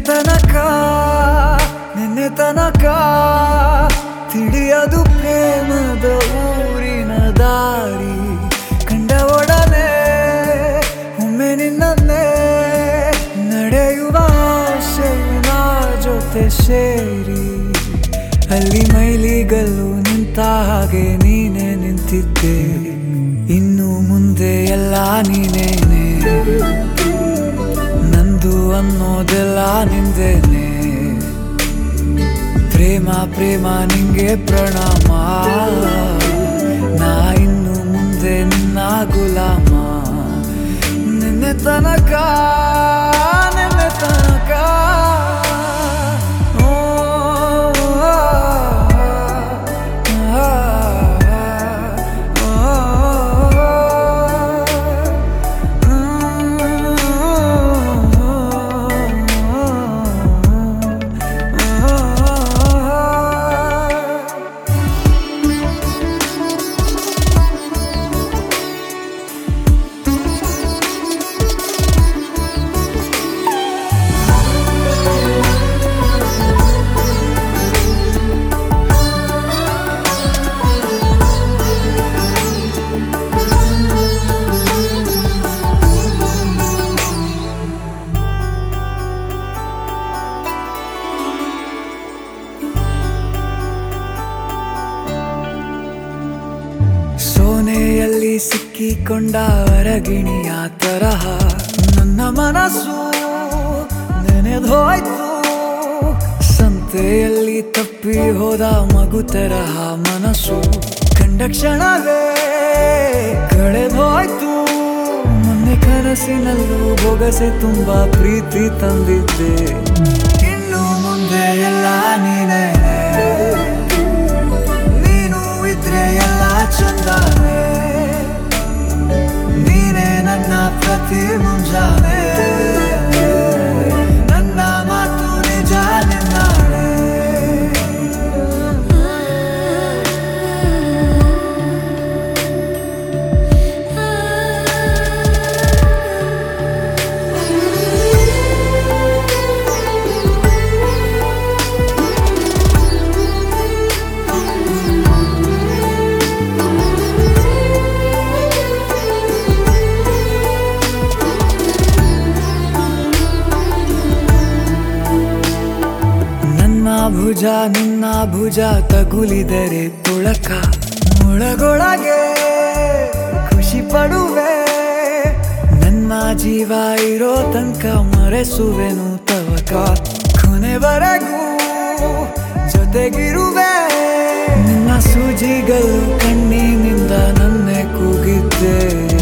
ತನಕ ನಿನ್ನೆ ತನಕ ತಿಳಿಯದು ಪ್ರೇಮದ ಊರಿನ ದಾರಿ ಕಂಡ ಒಡನೆ ಒಮ್ಮೆ ನಿನ್ನನ್ನೇ ನಡೆಯುವ ಆಸೆಯ ಜೊತೆ ಸೇರಿ ಅಲ್ಲಿ ಮೈಲಿಗಲ್ಲು ನಿಂತ ಹಾಗೆ ನೀನೆ ನಿಂತಿದ್ದೆ ಇನ್ನು ಮುಂದೆ ಎಲ್ಲ ನೀನೇನೆ ನಂದು ಅನ್ನೋದೆಲ್ಲ ನಿಂದೇನೆ ಪ್ರೇಮ ಪ್ರೇಮ ನಿಂಗೆ ಪ್ರಣಾಮ ನಾ ಇನ್ನು ಮುಂದೆ ನಿನ್ನ ಗುಲಾಮ ನಿನ್ನೆ ತನಕ ನಿನ್ನೆ ತನಕ ಓ, ಆ, ಆ, ಆ ಸೋನೆಯಲ್ಲಿ ಸಿಕ್ಕಿಕೊಂಡ ಅರಗಿಣಿಯ ತರಹ ನನ್ನ ಮನಸ್ಸು ನೆನೆದೋಯ್ತು ಸಂತೆಯಲ್ಲಿ ತಪ್ಪಿ ಹೋದ ಮಗು ತರಹ ಮನಸ್ಸು ಕಂಡ ಕ್ಷಣವೇ ಕಳೆದೋಯ್ತು ಮೊನ್ನೆ ಕನಸಿನಲ್ಲೂ ಬೊಗಸೆ ತುಂಬಾ ಪ್ರೀತಿ ತಂದಿದ್ದೆ ಇನ್ನು ಮುಂದೆ ಎಲ್ಲ ನೀನೇ ನೀನು ಇದ್ರೆ ಎಲ್ಲ ಚಂದಾನೆ ನೀನೇ ನನ್ನ ಪ್ರತಿ ಮುಂಜಾನೆ ನನ್ನ ಮಾತು ನಿಜ ನಿನ್ನಾಳೆ ನನ್ನ ಭುಜ ನಿನ್ನ ಭುಜ ತಗುಲಿದರೆ ತುಳಕ ಮುಳಗೊಳಗೆ ಖುಷಿ ಪಡುವೆ ನನ್ನ ಜೀವ ಇರೋ ತನಕ ಮರೆಸುವೆನು ತವಕ ಕೊನೆವರೆಗೂ ಜೊತೆಗಿರುವೆ ನಿನ್ನ ಸೂಜಿಗಳು ಕಣ್ಣಿನಿಂದ ನನ್ನೆ ಕೂಗಿದ್ದೆ